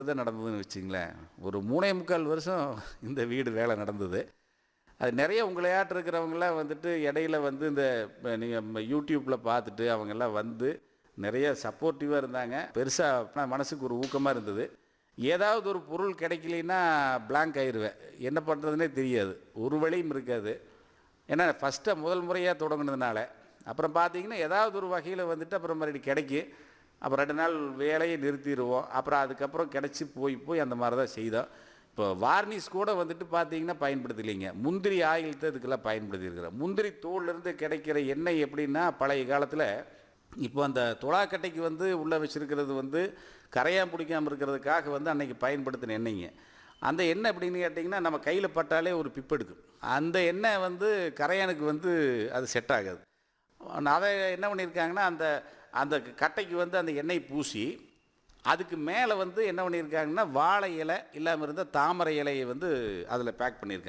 தான் நடந்ததுன்னு வச்சுங்களேன் ஒரு மூணே முக்கால் வருஷம் இந்த வீடு வேலை நடந்தது அது நிறைய உங்களையாட்டு இருக்கிறவங்களாம் வந்துட்டு இடையில வந்து இந்த நீங்கள் யூடியூப்பில் பார்த்துட்டு அவங்கெல்லாம் வந்து நிறைய சப்போர்ட்டிவாக இருந்தாங்க பெருசாக மனசுக்கு ஒரு ஊக்கமாக இருந்தது ஏதாவது ஒரு பொருள் கிடைக்கலைன்னா blank ஆயிடுவேன் என்ன பண்ணுறதுனே தெரியாது ஒரு வழியும் இருக்காது ஏன்னா ஃபஸ்ட்டாக முதல் முறையாக தொடங்குனதுனால அப்புறம் பார்த்தீங்கன்னா ஏதாவது ஒரு வகையில் வந்துட்டு அப்புறம் மறுபடியும் கிடைக்கும் அப்புறம் ரெண்டு நாள் வேலையை நிறுத்திடுவோம் அப்புறம் அதுக்கப்புறம் கிடச்சி போய் போய் அந்த மாதிரி தான் செய்தோம் இப்போ வார்னிஷ் கூட வந்துட்டு பார்த்தீங்கன்னா பயன்படுத்தலைங்க முந்திரி ஆயில் தான் இதுக்கெல்லாம் பயன்படுத்தியிருக்கிறோம் முந்திரி தோல்லேருந்து கிடைக்கிற எண்ணெய் எப்படின்னா பழைய காலத்தில் இப்போ அந்த துளாக்கட்டைக்கு வந்து உள்ளே வச்சுருக்கிறது வந்து கரையான் பிடிக்காமல் இருக்கிறதுக்காக வந்து அன்னைக்கு பயன்படுத்தின எண்ணெய்ங்க அந்த எண்ணெய் எப்படின்னு கேட்டிங்கன்னா நம்ம கையில் பட்டாலே ஒரு பிப்பு எடுக்கும் அந்த எண்ணெய் வந்து கரையானுக்கு வந்து அது செட் ஆகாது அதை என்ன பண்ணியிருக்காங்கன்னா அந்த அந்த கட்டைக்கு வந்து அந்த எண்ணெய் பூசி அதுக்கு மேலே வந்து என்ன பண்ணியிருக்காங்கன்னா வாழை இலை இல்லாமல் இருந்த தாமரை இலையை வந்து அதில் பேக் பண்ணியிருக்காங்க